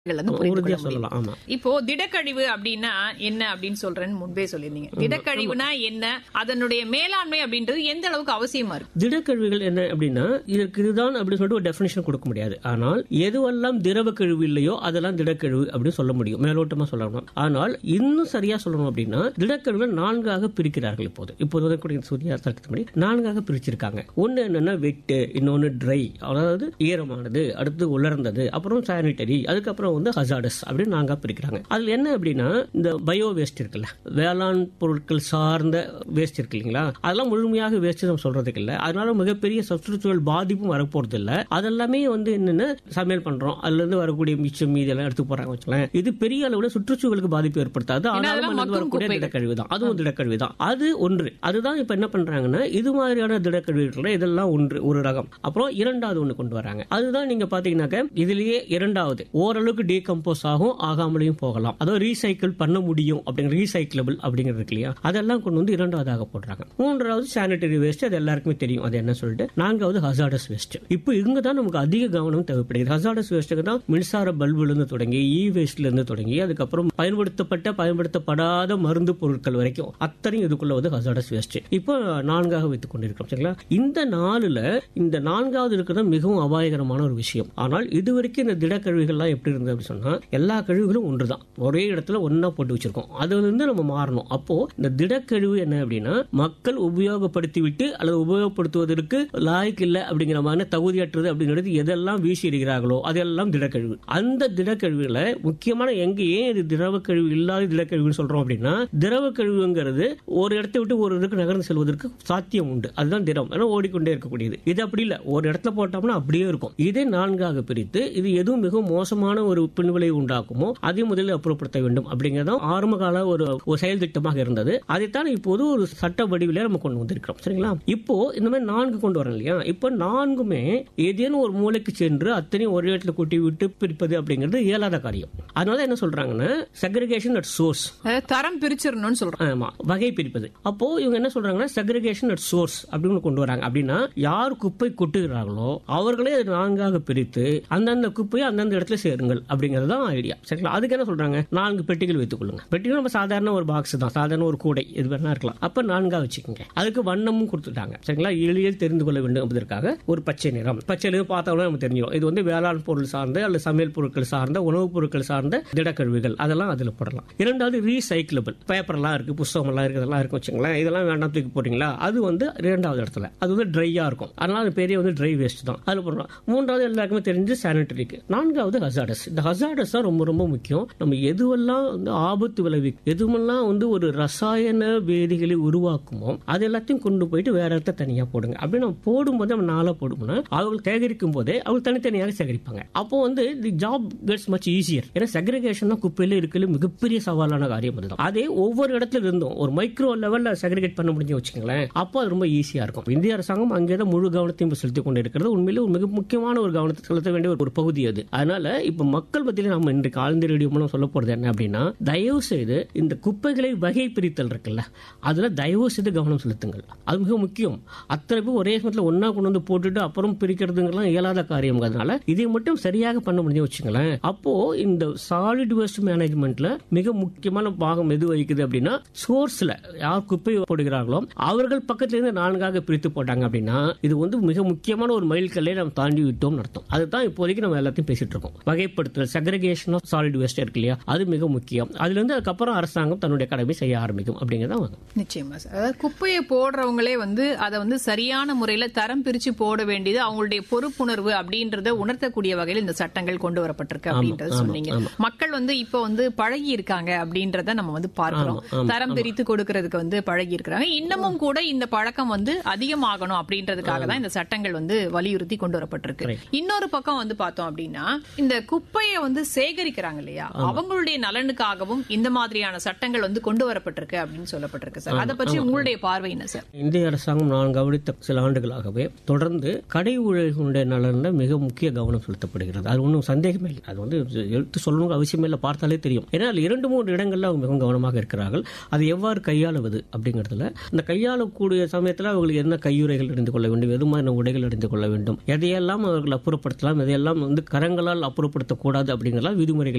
வந்து புரிந்து உறுதியா கொள்ள முடியும். சொல்லலாம் ஆமா இப்போ திடக்கழிவு அப்படின்னா என்ன அப்படின்னு சொல்றேன்னு முன்பே சொல்லியிருந்தீங்க திடக்கழிவுனா என்ன அதனுடைய மேலாண்மை அப்படின்றது எந்த அளவுக்கு அவசியமா இருக்கு திடக்கழிவுகள் என்ன அப்படின்னா இதற்கு இதுதான் அப்படின்னு சொல்லிட்டு ஒரு டெஃபினேஷன் கொடுக்க முடியாது ஆனால் எதுவெல்லாம் திரவ கழிவு இல்லையோ அதெல்லாம் திடக்கழிவு அப்படின்னு சொல்ல முடியும் மேலோட்டமா சொல்லலாம் ஆனால் இன்னும் சரியா சொல்லணும் அப்படின்னா திடக்கழிவுகள் நான்காக பிரிக்கிறார்கள் இப்போது இப்போது வரக்கூடிய சூரிய தர்க்கத்தின்படி நான்காக பிரிச்சிருக்காங்க ஒன்னு என்னன்னா வெட்டு இன்னொன்னு ட்ரை அதாவது ஈரமானது அடுத்து உலர்ந்தது அப்புறம் சானிட்டரி அதுக்கப்புறம் வந்து ஹசாடஸ் அப்படின்னு நான்கா பிரிக்கிறாங்க அதுல என்ன அப்படின்னா இந்த பயோ வேஸ்ட் இருக்குல்ல வேளாண் பொருட்கள் சார்ந்த வேஸ்ட் இருக்கு இல்லைங்களா அதெல்லாம் முழுமையாக வேஸ்ட் நம்ம சொல்றதுக்கு இல்ல அதனால மிகப்பெரிய சுற்றுச்சூழல் பாதிப்பும் வரப்போறது இல்ல அதெல்லாமே வந்து என்னன்னா சமையல் பண்றோம் அதுல இருந்து வரக்கூடிய மிச்சம் மீதி எல்லாம் எடுத்து போறாங்க வச்சுக்கலாம் இது பெரிய அளவுல சுற்றுச்சூழலுக்கு பாதிப்பு ஏற்படுத்தாது ஆனாலும் அதெல்லாம் அதுல மக்கும் வரக்கூடிய குப்பைகள். திடக்கழிவு தான் அதுவும் திடக்கழிவு தான் அது ஒன்று அதுதான் இப்ப என்ன பண்றாங்கன்னா இது மாதிரியான திடக்கழிவுகள் இதெல்லாம் ஒன்று ஒரு ரகம் அப்புறம் இரண்டாவது ஒண்ணு கொண்டு வராங்க அதுதான் நீங்க பாத்தீங்கன்னாக்க இதுலயே இரண்டாவது ஓரளவுக்கு டீகம்போஸ் ஆகும் ஆகாமலையும் போகலாம் அதாவது ரீசைக்கிள் பண்ண முடியும் அப்படிங்கிற ரீசைக்கிளபிள் அப்படிங்கிறது இருக்கு இல்லையா அதெல்லாம் கொண்டு வந்து இரண்டாவதாக போடுறாங்க மூன்றாவது சானிட்டரி வேஸ்ட் அது எல்லாருக்குமே தெரியும் அது என்ன சொல்லிட்டு நான்காவது ஹசார்டஸ் வேஸ்ட் இப்போ இங்க தான் நமக்கு அதிக கவனம் தேவைப்படுகிறது ஹசார்டஸ் வேஸ்ட்டுக்கு தான் மின்சார பல்புல இருந்து தொடங்கி இ வேஸ்ட்ல இருந்து தொடங்கி அதுக்கப்புறம் பயன்படுத்தப்பட்ட பயன்படுத்தப்படாத மருந்து பொருட்கள் வரைக்கும் அத்தனையும் இதுக்குள்ள வந்து ஹசார்டஸ் வேஸ்ட் இப்போ நான்காக வைத்துக் கொண்டிருக்கிறோம் சரிங்களா இந்த நாலுல இந்த நான்காவது இருக்கிறது மிகவும் அபாயகரமான ஒரு விஷயம் ஆனால் இதுவரைக்கும் இந்த திடக்கழிவுகள்லாம் எப்படி இருந்தது அப்படின்னு சொன்னா எல்லா கழிவுகளும் ஒன்றுதான் ஒரே இடத்துல ஒண்ணா போட்டு வச்சிருக்கோம் அதுல இருந்து நம்ம மாறணும் அப்போ இந்த திடக்கழிவு என்ன அப்படின்னா மக்கள் உபயோகப்படுத்தி விட்டு அல்லது உபயோகப்படுத்துவதற்கு லாய்க்கு இல்லை அப்படிங்கிற மாதிரி தகுதியற்றது அப்படிங்கிறது எதெல்லாம் வீசி எறிகிறார்களோ அதெல்லாம் திடக்கழிவு அந்த திடக்கழிவுகளை முக்கியமான எங்க ஏன் இது திரவ கழிவு இல்லாத திடக்கழிவுன்னு சொல்றோம் அப்படின்னா திரவ கழிவுங்கிறது ஒரு இடத்தை விட்டு ஒரு இதுக்கு நகர்ந்து செல்வதற்கு சாத்தியம் உண்டு அதுதான் திரவம் ஏன்னா ஓடிக்கொண்டே இருக்கக்கூடியது இது அப்படி இல்லை ஒரு இடத்துல போட்டோம்னா அப்படியே இருக்கும் இதை நான்காக பிரித்து இது எதுவும் மிகவும் மோசமான ஒரு பின்விளைவு உண்டாக்குமோ அதை முதலில் அப்புறப்படுத்த வேண்டும் அப்படிங்கறதும் ஆரம்ப கால ஒரு ஒரு செயல் திட்டமாக இருந்தது அதைத்தான் இப்போது ஒரு சட்ட வடிவிலே நம்ம கொண்டு வந்திருக்கிறோம் சரிங்களா இப்போ இந்த மாதிரி நான்கு கொண்டு வரோம் இல்லையா இப்போ நான்குமே ஏதேனும் ஒரு மூலைக்கு சென்று அத்தனையும் ஒரே இடத்துல கூட்டி விட்டு பிரிப்பது அப்படிங்கிறது இயலாத காரியம் அதனால என்ன சொல்றாங்கன்னா செக்ரிகேஷன் அட் சோர்ஸ் அதாவது தரம் பிரிச்சிடணும்னு சொல்றோம் ஆமா வகை பிரிப்பது அப்போ இவங்க என்ன சொல்றாங்கன்னா செக்ரிகேஷன் அட் சோர்ஸ் அப்படின்னு கொண்டு வராங்க அப்படின்னா யார் குப்பை கொட்டுகிறார்களோ அவர்களே அதை நான்காக பிரித்து அந்தந்த குப்பையை அந்தந்த இடத்துல சேருங்கள் அப்படிங்கிறது தான் ஐடியா சரிங்களா அதுக்கு என்ன சொல்றாங்க நான்கு பெட்டிகள் வைத்துக் கொள்ளுங்க பெட்டிகள் நம்ம சாதாரண ஒரு பாக்ஸ் தான் சாதாரண ஒரு கூடை இது வேணா இருக்கலாம் அப்ப நான்கா வச்சுக்கோங்க அதுக்கு வண்ணமும் கொடுத்துட்டாங்க சரிங்களா எளிதில் தெரிந்து கொள்ள வேண்டும் என்பதற்காக ஒரு பச்சை நிறம் பச்சை நிறம் பார்த்தோம்னா நம்ம தெரிஞ்சிடும் இது வந்து வேளாண் பொருள் சார்ந்த அல்லது சமையல் பொருட்கள் சார்ந்த உணவுப் பொருட்கள் சார்ந்த திடக்கழிவுகள் அதெல்லாம் அதுல போடலாம் இரண்டாவது ரீசைக்கிளபிள் பேப்பர்லாம் இருக்கு புஸ்தகம்லாம் இருக்கு இதெல்லாம் இருக்கு வச்சுங்களேன் இதெல்லாம் வேண்டாம் தூக்கி போறீங்களா அது வந்து இரண்டாவது இடத்துல அது வந்து ட்ரையா இருக்கும் அதனால அது பெரிய வந்து ட்ரை வேஸ்ட் தான் அதுல போடுறோம் மூன்றாவது எல்லாருக்குமே தெரிஞ்சு சானிட்டரிக்கு நான்காவது ஹசார்டஸ் இந்த ஹசார்டஸ் தான் ரொம்ப ரொம்ப முக்கியம் நம்ம எதுவெல்லாம் வந்து ஆபத்து விளைவி எதுவெல்லாம் வந்து ஒரு ரசாயன வேதிகளை உருவாக்குமோ அது எல்லாத்தையும் கொண்டு போயிட்டு வேற இடத்த தனியா போடுங்க அப்படி நம்ம போடும்போது நம்ம நாளா போடும்னா அவங்க சேகரிக்கும் போதே அவங்க தனித்தனியாக சேகரிப்பாங்க அப்போ வந்து the job gets much easier ஏன்னா செக்ரிகேஷன் தான் குப்பையில இருக்கிற மிகப்பெரிய சவாலான காரியம் அதுதான் அதே ஒவ்வொரு இடத்துல இருந்தும் ஒரு மைக்ரோ லெவல்ல செக்ரிகேட் பண்ண முடிஞ்சு வச்சுக்கோங்களேன் அப்போ அது ரொம்ப ஈஸியா இருக்கும் இந்திய அரசாங்கம் அங்கே தான் முழு கவனத்தையும் இப்ப செலுத்திக் கொண்டு இருக்கிறது உண்மையிலே ஒரு மிக முக்கியமான ஒரு கவனத்தை செலுத்த வேண்டிய ஒரு பகுதி அது அதனால இப்ப மக்கள் மத்தியில நம்ம இன்றைக்கு ஆழ்ந்த ரேடியோ மூலம் சொல்ல போறது என்ன அப்படின்னா தயவு செய்து இந்த குப்பைகளை வகை பிரித்தல் இருக்குல்ல அதுல தயவு செய்து கவனம் செலுத்துங்கள் அது மிக முக்கியம் அத்தனை பேர் ஒரே சமயத்தில் ஒன்னா கொண்டு வந்து போட்டுட்டு அப்புறம் பிரிக்கிறதுங்கெல்லாம் இயலாத காரியங்கிறதுனால இதை மட்டும் சரியாக பண்ண முடிஞ்சு வச்சுங்களேன் அப்போ இந்த சாலிட் வேஸ்ட் மேனேஜ்மெண்ட்ல மிக முக்கியமான பாகம் எது வகிக்குது அப்படின்னா சோர்ஸ்ல யார் குப்பை போடுகிறார்களோ அவர்கள் பக்கத்துல இருந்து நான்காக பிரித்து போட்டாங்க அப்படின்னா இது வந்து மிக முக்கியமான ஒரு மைல்கல்லை நம்ம தாண்டி விட்டோம் அர்த்தம் அதுதான் இப்போதைக்கு நம்ம எல்லாத்தையும் பேசிட்டு இருக்கோம் வகைப்படுத்துதல் செக்ரிகேஷன் ஆஃப் சாலிட் வேஸ்ட் இருக்கு இல்லையா அது மிக முக்கியம் அதுல இருந்து அதுக்கப்புறம் அரசாங்கம் தன்னுடைய கடமை செய்ய ஆரம்பிக்கும் அப்படிங்கறத நிச்சயமா சார் அதாவது குப்பையை போடுறவங்களே வந்து அதை வந்து சரியான முறையில தரம் பிரிச்சு போட வேண்டியது அவங்களுடைய பொறுப்புணர்வு அப்படின்றத உணர்த்தக்கூடிய வகையில் இந்த சட்டங்கள் கொண்டு வரப்பட்டிருக்கு அப்படின்றத சொன்னீங்க மக்கள் வந்து இப்ப வந்து பழகி இருக்காங்க அப்படின்றத நம்ம வந்து பார்க்கிறோம் ஆமா, ஆமா, தரம் பிரித்து கொடுக்கறதுக்கு வந்து பழகி இருக்கிறாங்க இன்னமும் கூட இந்த பழக்கம் வந்து அதிகமாகணும் அப்படின்றதுக்காக தான் இந்த சட்டங்கள் வந்து வலியுறுத்தி கொண்டு வரப்பட்டிருக்கு இன்னொரு பக்கம் வந்து பார்த்தோம் அப்படின்னா இந்த குப்பையை வந்து சேகரிக்கிறாங்க இல்லையா அவங்களுடைய நலனுக்காகவும் இந்த மாதிரியான சட்டங்கள் வந்து கொண்டு வரப்பட்டிருக்கு அப்படின்னு சொல்லப்பட்டிருக்கு சார் அதை பற்றி உங்களுடைய பார்வை என்ன சார் இந்திய அரசாங்கம் நான் கவனித்த சில ஆண்டுகளாகவே தொடர்ந்து கடை உழைகளுடைய நலன்ல மிக முக்கிய கவனம் செலுத்தப்படுகிறது அது ஒன்றும் சந்தேகமே இல்லை அது வந்து எடுத்து சொல்லணும் அவசியமே இல்லை பார்த்தாலே தெரியும் ஏன்னா அதுல இரண்டு மூன்று இடங்கள்ல அவங்க மிகவும் கவனமாக இருக்கிறார்கள் அதை எவ்வாறு கையாளுவது அப்படிங்கிறதுல இந்த கையாளக்கூடிய சமயத்தில் அவங்களுக்கு என்ன கையுறைகள் அணிந்து கொள்ள வேண்டும் எது மாதிரி உடைகள் அணிந்து கொள்ள வேண்டும் எதையெல்லாம் அவர்கள் அப்புறப்படுத்தலாம் எதையெல்லாம் வந்து கரங்களால் அப்புறப்படுத்தக்கூடாது அப்படிங்கிறலாம் விதிமுறைகள்